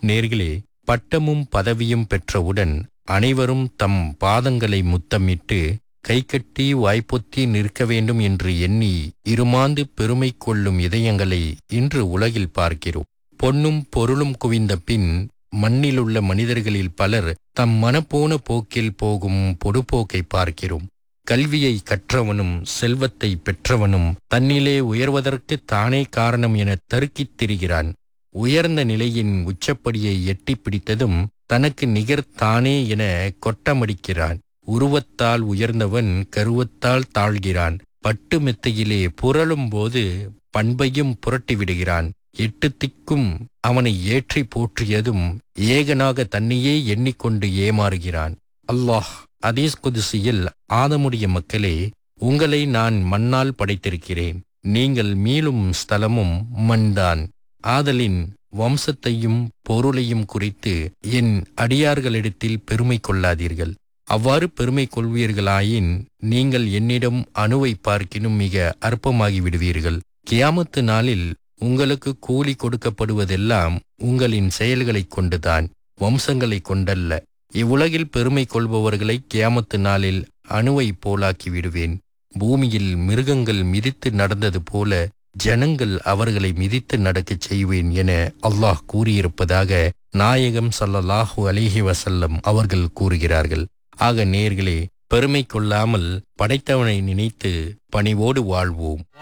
நேர்களே பட்டமும் பதவியும் பெற்றவுடன் அனைவரும் தம் பாதங்களை முத்தமிட்டு கைகட்டி வாய்ப்பொத்தி நிற்க வேண்டும் என்று எண்ணி இருமாந்து பெருமை கொள்ளும் இதயங்களை இன்று உலகில் பார்க்கிறோம் பொன்னும் பொருளும் குவிந்த பின் மண்ணிலுள்ள மனிதர்களில் பலர் தம் மனப்போன போக்கில் போகும் பொடுபோக்கை பார்க்கிறோம் கல்வியை கற்றவனும் செல்வத்தை பெற்றவனும் தன்னிலே உயர்வதற்கு தானே காரணம் என தருக்கித் திரிகிறான் உயர்ந்த நிலையின் உச்சப்படியை எட்டிப் பிடித்ததும் தனக்கு நிகர் தானே என கொட்டமடிக்கிறான் உருவத்தால் உயர்ந்தவன் கருவத்தால் தாழ்கிறான் பட்டு மெத்தையிலே புரளும் போது பண்பையும் புரட்டி விடுகிறான் எட்டு திக்கும் அவனை ஏற்றி போற்றியதும் ஏகனாக தன்னையே எண்ணிக்கொண்டு ஏமாறுகிறான் அல்லாஹ் அதீஸ் குதிசியில் ஆதமுடைய மக்களே உங்களை நான் மண்ணால் படைத்திருக்கிறேன் நீங்கள் மீளும் ஸ்தலமும் மண்தான் ஆதலின் வம்சத்தையும் பொருளையும் குறித்து என் அடியார்களிடத்தில் பெருமை கொள்ளாதீர்கள் அவ்வாறு பெருமை கொள்வீர்களாயின் நீங்கள் என்னிடம் அணுவை பார்க்கினும் மிக அற்பமாகி விடுவீர்கள் கியாமத்து நாளில் உங்களுக்கு கூலி கொடுக்கப்படுவதெல்லாம் உங்களின் செயல்களைக் கொண்டுதான் வம்சங்களைக் கொண்டல்ல இவ்வுலகில் பெருமை கொள்பவர்களை கியாமத்து நாளில் அணுவை போலாக்கி விடுவேன் பூமியில் மிருகங்கள் மிதித்து நடந்தது போல ஜனங்கள் அவர்களை மிதித்து நடக்கச் செய்வேன் என அல்லாஹ் கூறியிருப்பதாக நாயகம் ஸல்லல்லாஹு அலைஹி வஸல்லம் அவர்கள் கூறுகிறார்கள் ஆக நேர்களே பெருமை கொள்ளாமல் படைத்தவனை நினைத்து பணிவோடு வாழ்வோம்